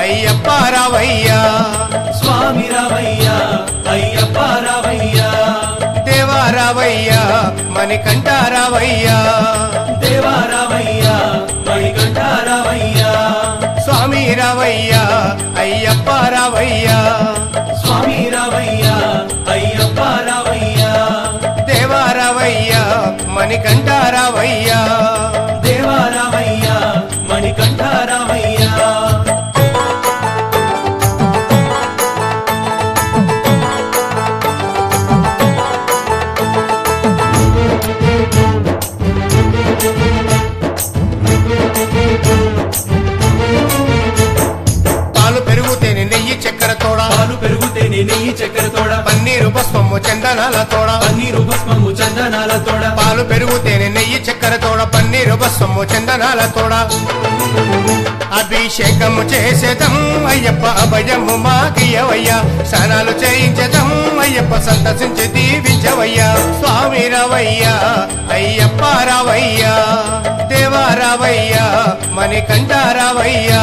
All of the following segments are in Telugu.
అయ్యప్ప రావయ్యా స్వామి రావయ్యా అయ్యప్ప రావయ్యా దేవా రావయ్యా మణికంఠ రావయ్యా దేవా రావయ్యా మణికంఠ రావయ్యా స్వామి రావయ్యా అయ్యప్ప రావయ్యా స్వామి రావయ్యా అయ్యప్ప రావయ్యా దేవా రావయ్యా మణికంఠ రావయ్యా దేవా రావయ్యా మణికంఠ రావయ్యా పాలు పెరుగుతేనే నెయ్యి చక్కెర తోడ పాలు పెరుగుతేనే నెయ్యి చక్కెర తోడ పన్నీరు పుష్పము చందనాల తోడ పన్నీరు భస్మము చందనాల తోడ పాలు పెరుగుతేనే నెయ్యి చక్కెర తోడ పన్నీరు బస్సము చందనాల తోడ అభిషేకము చేసేదం అయ్యప్ప అభయము మాకియవయ్యా స్నానాలు చేయించదం అయ్యప్ప సంతసించి దీవించవయ్యా స్వామి రావయ్యా అయ్యప్ప రావయ్యా దేవా రావయ్యా మణికంఠ రావయ్యా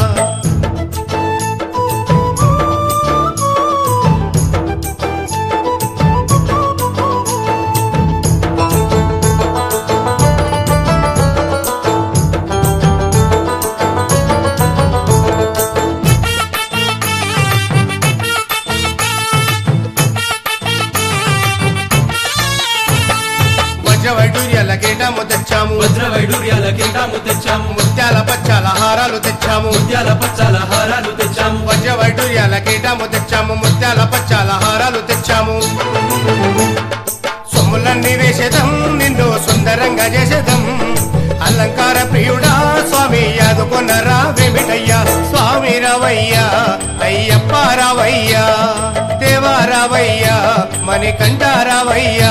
వజ్రవైడూర్యాల గీటము తెచ్చాము వజ్ర వైడూర్యాల కిరీటము తెచ్చాము ముత్యాల పచ్చాల హారాలు తెచ్చాము ముత్యాల పచ్చాల హారాలు తెచ్చాము వజ్రవైడూర్యాల గీటము తెచ్చాము ముత్యాల పచ్చాల హారాలు తెచ్చాము సొమ్ములన్నీ వేసేదం నిన్ను సుందరంగా చేసేదం అలంకార ప్రియుడా స్వామి యాదుకున్న రావేమిటయ్యా స్వామి రావయ్యా అయ్యప్ప రావయ్యా దేవా రావయ్యా మణికంఠ రావయ్యా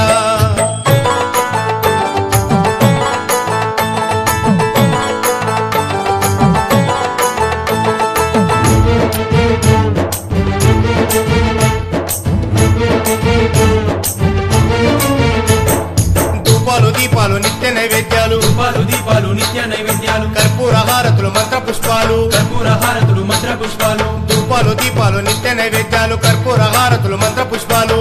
ధూపాలు దీపాలు నిత్య నైవేద్యాలు రూపాలు దీపాలు నిత్య నైవేద్యాలు కర్పూర హారతులు మంత్ర పుష్పాలు కర్పూర హారతులు మంత్ర పుష్పాలు ధూపాలు దీపాలు నిత్య నైవేద్యాలు కర్పూర హారతులు మంత్ర పుష్పాలు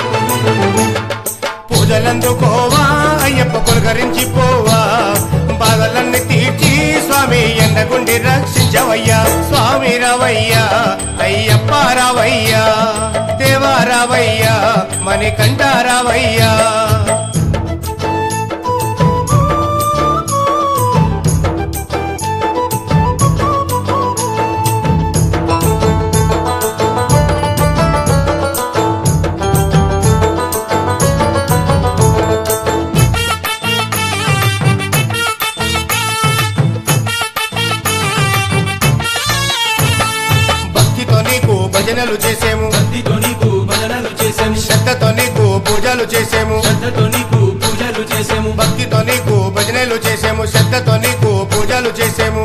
పూజలందుకోవా అయ్యప్ప పులకరించి పోవా బాధలన్నీ తీర్చి స్వామి ఎండగుండి రక్షించవయ్యా స్వామి రావయ్యా అయ్యప్ప రావయ్యా దేవా రావయ్యా మణికంఠ రావయ్యా భక్తితో నీకు భజనలు చేసేము భక్తితో నీకు భజనలు చేసాము శ్రద్ధతో నీకు పూజలు చేసేము శ్రద్ధతో నీకు పూజలు చేసాము భక్తితో నీకు భజనలు చేసేము శ్రద్ధతో నీకు పూజలు చేసేము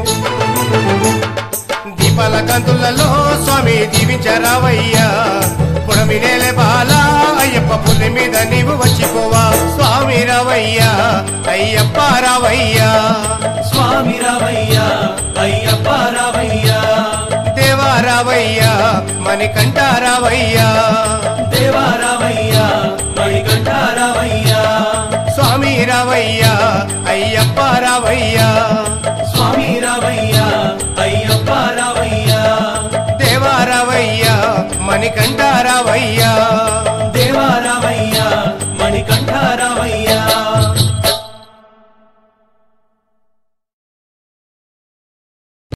దీపాల కాంతులలో స్వామి దీవించరావయ్యా పుడమి నేలే బాల అయ్యప్ప పుల్లి మీద నీవు వచ్చిపోవా స్వామి రావయ్యా అయ్యప్ప రావయ్యా స్వామి రావయ్యా అయ్యప్ప రావయ్యా దేవా రావయ్యా మణికంఠ రావయ్యా దేవా రావయ్యా మణికంఠ రావయ్యా స్వామి రావయ్యా అయ్యప్ప రావయ్యా స్వామి రావయ్యా అయ్యప్ప రావయ్యా దేవా రావయ్యా మణికంఠ రావయ్యా